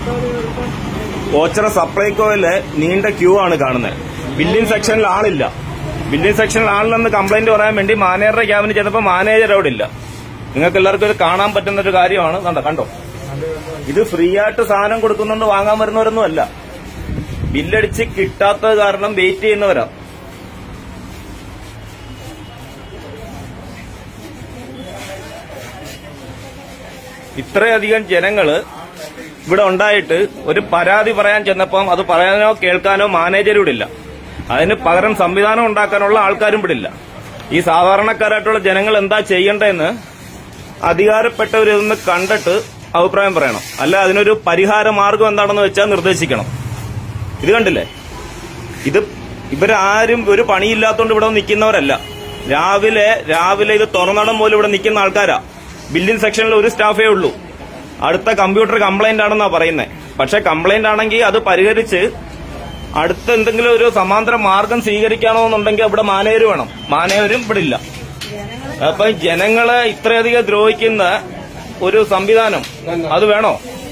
ഓച്ചറ സപ്ലൈകോയില് നീണ്ട ക്യൂ ആണ് കാണുന്നത് ബില്ലിംഗ് സെക്ഷനിൽ ആളില്ല ബില്ലിംഗ് സെക്ഷനിൽ ആളില്ലെന്ന് കംപ്ലൈന്റ് പറയാൻ വേണ്ടി മാനേജറുടെ ക്യാബിന് ചെന്നപ്പോ മാനേജർ അവിടെ ഇല്ല നിങ്ങൾക്ക് എല്ലാവർക്കും ഇത് കാണാൻ പറ്റുന്ന ഒരു കാര്യമാണ് കണ്ടോ കണ്ടോ ഇത് ഫ്രീ ആയിട്ട് സാധനം കൊടുക്കുന്നുണ്ട് വാങ്ങാൻ വരുന്നവരൊന്നും അല്ല ബില്ലടിച്ച് കിട്ടാത്തത് കാരണം വെയിറ്റ് ചെയ്യുന്നവരാ ഇത്രയധികം ജനങ്ങള് ഇവിടെ ഉണ്ടായിട്ട് ഒരു പരാതി പറയാൻ ചെന്നപ്പം അത് പറയാനോ കേൾക്കാനോ മാനേജർ ഇവിടെ ഇല്ല അതിന് പകരം സംവിധാനം ഉണ്ടാക്കാനുള്ള ആൾക്കാരും ഇവിടെ ഇല്ല ഈ സാധാരണക്കാരായിട്ടുള്ള ജനങ്ങൾ എന്താ ചെയ്യേണ്ടതെന്ന് അധികാരപ്പെട്ടവരിതൊന്ന് കണ്ടിട്ട് അഭിപ്രായം പറയണം അല്ല അതിനൊരു പരിഹാര മാർഗം എന്താണെന്ന് വെച്ചാൽ നിർദ്ദേശിക്കണം ഇത് കണ്ടില്ലേ ഇത് ഇവരാരും ഒരു പണിയില്ലാത്തതുകൊണ്ട് ഇവിടെ നിൽക്കുന്നവരല്ല രാവിലെ രാവിലെ ഇത് തുറന്നടം പോലും ഇവിടെ നിൽക്കുന്ന ആൾക്കാരാ ബില്ലിംഗ് സെക്ഷനിൽ ഒരു സ്റ്റാഫേ ഉള്ളൂ അടുത്ത കമ്പ്യൂട്ടർ കംപ്ലൈന്റ് ആണെന്നാ പറയുന്നത് പക്ഷെ കംപ്ലൈന്റ് ആണെങ്കിൽ അത് പരിഹരിച്ച് അടുത്ത എന്തെങ്കിലും ഒരു സമാന്തര മാർഗം സ്വീകരിക്കണോ എന്നുണ്ടെങ്കിൽ അവിടെ മാനേജർ വേണം മാനേജരും ഇവിടെ ഇല്ല അപ്പൊ ജനങ്ങളെ ഇത്രയധികം ദ്രോഹിക്കുന്ന ഒരു സംവിധാനം അത് വേണോ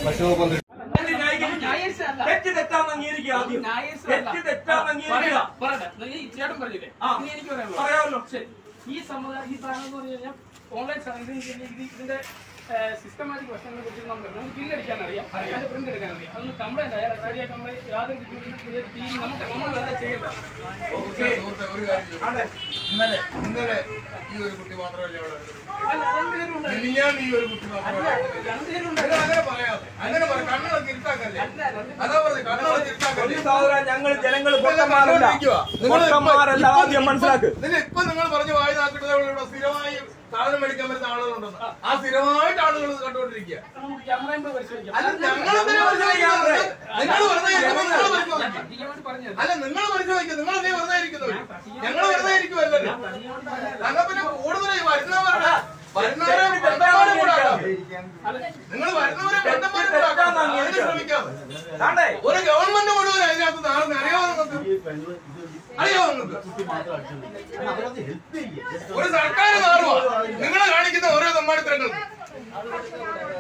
തെറ്റ് തെറ്റാന്ന് അംഗീകരിക്കുക ആദ്യം. തെറ്റ് തെറ്റാന്ന് അംഗീകരിക്കുക. ചേട്ടൻ പറഞ്ഞില്ലേ ആ. ഇനി എനിക്ക് പറയാനുള്ളൂ. പറയാമല്ലോ. ശരി. ഈ സമുദായം ഈ സാധനം എന്ന് പറഞ്ഞു കഴിഞ്ഞാൽ ഓൺലൈൻ സാധനം ഇത് ഇത് ഇത് ഇതിന്റെ സിസ്റ്റമാറ്റിക് വശങ്ങളെ കുറിച്ച് നമുക്ക് നമുക്ക് ബില്ലടിക്കാൻ അറിയാം അതിന്റെ പ്രിന്റ് എടുക്കാൻ അറിയാം അതൊന്ന് കംപ്ലൈന്റ് ആയാൽ റെഡിയാ കംപ്ലൈന്റ് യാതൊരു രീതിയിലും നമുക്ക് നമ്മൾ വേറെ ചെയ്യണ്ട സുഹൃത്തെ, ഒരു കാര്യം ചോദിക്കട്ടെ? ഇന്നലെ ഇന്നലെ ഈ ഒരു കുട്ടി മാത്രമല്ലേ അവിടെ ഉള്ളത്? അല്ല, രണ്ടുപേരുണ്ട്. മിനിഞ്ഞാന്ന് ഈ ഒരു കുട്ടി മാത്രമല്ലേ അവിടെ ഉള്ളത്? രണ്ടുപേരുണ്ട്. ഇത് അങ്ങനെ പറയാതെ അങ്ങനെ പറ കണ്ണുകളൊക്കെ ഇരുട്ടാക്കല്ലേ അതാ പറഞ്ഞത് കണ്ണുകളൊക്കെ ഇരുട്ടാക്കല്ലേ ഞങ്ങൾ ജനങ്ങൾ പൊട്ടന്മാരല്ല പൊട്ടന്മാരല്ല ആദ്യം മനസ്സിലാക്ക് ഇതിന് ഇപ്പൊ നിങ്ങൾ പറഞ്ഞ വായി നാക്കുന്നത് ഇവിടെ സ്ഥിരമായി സാധനം മേടിക്കാൻ വരുന്ന ആളുകളുണ്ടെന്ന് ആ സ്ഥിരമായിട്ട് ആളുകൾ ഇത് കണ്ടുകൊണ്ടിരിക്കുക നമുക്ക് ക്യാമറയും പോയി പരിശോധിക്കാം അല്ല ഞങ്ങൾ എന്തിനാ പരിശോധിക്കുന്നത്? നിങ്ങൾ വെറുതെ ഇരിക്കുമ്പോൾ നിങ്ങൾ പരിശോധിക്കും പട്ടികമായിട്ട് പറഞ്ഞത് അല്ല നിങ്ങൾ പരിശോധിക്കും നിങ്ങൾ നീ വെറുതെ ഇരിക്കുന്നത് ഞങ്ങൾ വെറുതെ ഇരിക്കുമല്ലോ ഞങ്ങൾ പിന്നെ കൂടുതൽ വരുന്നവരുടെ വരുന്നവരെ ബന്ധന്മാരെ കൂടെ ആക്കാം. നിങ്ങൾ വരുന്നവരെ ബന്ധന്മാരെ കൂടെ ആക്കാം. അതിന് ശ്രമിക്കാം ആണ്ടേ ഒരു ഗവൺമെന്റ് മുഴുവൻ അതിനകത്ത് നാളെ അറിയാമോ നിങ്ങൾക്ക് അറിയാമോ നിങ്ങൾക്ക് ഒരു സർക്കാർ നാളുവാ നിങ്ങൾ കാണിക്കുന്ന ഓരോ തമ്മാടിത്തരങ്ങൾ